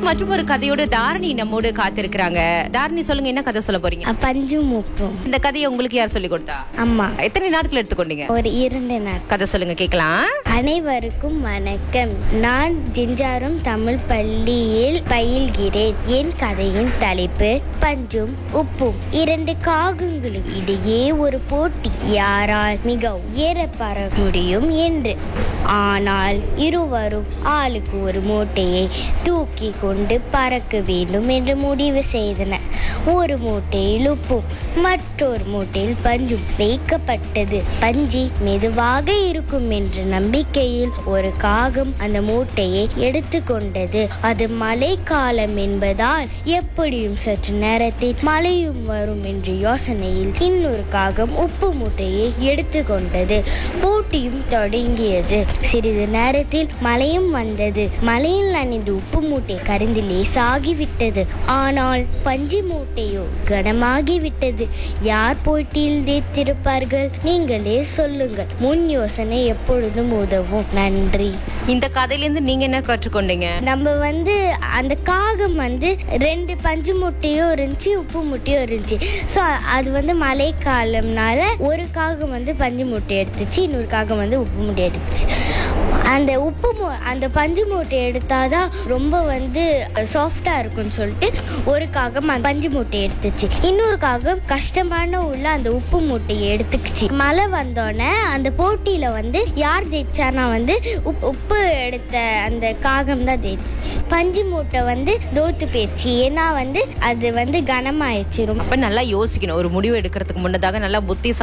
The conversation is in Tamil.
மற்றும் ஒரு கதையோடு தாரணி நம்மோடு காத்திருக்கிறாங்க தாரணி சொல்லுங்க என்ன கதை சொல்ல போறீங்க பஞ்சும் உப்பும் இந்த கதையை உங்களுக்கு யார் சொல்லி கொடுத்தா அம்மா எத்தனை நாட்கள் எடுத்துக்கொண்டீங்க ஒரு இரண்டு நாள் கதை சொல்லுங்க கேக்கலாம் அனைவருக்கும் வணக்கம் நான் ஜிஞ்சாரும் தமிழ் பள்ளியில் பயில்கிறேன் என் கதையின் தலைப்பு பஞ்சும் உப்பும் இரண்டு காகங்களுக்கு இடையே ஒரு போட்டி யாரால் மிக உயர பற முடியும் என்று ஆனால் இருவரும் ஆளுக்கு ஒரு மூட்டையை தூக்கி கொண்டு பறக்க வேண்டும் என்று முடிவு செய்தனர் ஒரு மூட்டையில் உப்பும் மற்றொரு மூட்டையில் பஞ்சும் வைக்கப்பட்டது பஞ்சி மெதுவாக இருக்கும் என்ற நம்பிக்கையில் ஒரு காகம் அந்த மூட்டையை எடுத்துக்கொண்டது அது மழைக்காலம் என்பதால் எப்படியும் சற்று நேரத்தில் மழையும் வரும் என்ற யோசனையில் இன்னொரு காகம் உப்பு மூட்டையை எடுத்துக்கொண்டது போட்டியும் தொடங்கியது சிறிது நேரத்தில் மழையும் வந்தது மழையில் நனைந்து உப்பு மூட்டை கரைந்து லேசாகிவிட்டது ஆனால் பஞ்சு மூட்டையோ கனமாகிவிட்டது யார் போட்டியில் ஜெயித்திருப்பார்கள் நீங்களே சொல்லுங்கள் முன் யோசனை எப்பொழுதும் உதவும் நன்றி இந்த கதையிலேருந்து நீங்க என்ன கற்றுக்கொண்டீங்க நம்ம வந்து அந்த காகம் வந்து ரெண்டு பஞ்சு முட்டையும் இருந்துச்சு உப்பு முட்டையும் இருந்துச்சு ஸோ அது வந்து மழைக்காலம்னால ஒரு காகம் வந்து பஞ்சு முட்டை எடுத்துச்சு இன்னொரு காகம் வந்து உப்பு முட்டை எடுத்துச்சு அந்த உப்பு மூ அந்த பஞ்சு மூட்டை எடுத்தாதான் ரொம்ப வந்து சாஃப்டாக இருக்கும்னு சொல்லிட்டு ஒரு காகம் அந்த பஞ்சு மூட்டை எடுத்துச்சு இன்னொரு காகம் கஷ்டமான உள்ள அந்த உப்பு மூட்டையை எடுத்துக்கிச்சு மழை வந்தோடனே அந்த போட்டியில் வந்து யார் ஜெயிச்சானா வந்து உப் உப்பு எடுத்த அந்த காகம் தான் ஜெயிச்சிச்சு பஞ்சு மூட்டை வந்து தோத்து போயிடுச்சு ஏன்னா வந்து அது வந்து கனமாயிடுச்சு ரொம்ப அப்ப நல்லா யோசிக்கணும் ஒரு முடிவு எடுக்கிறதுக்கு முன்னதாக நல்லா புத்தி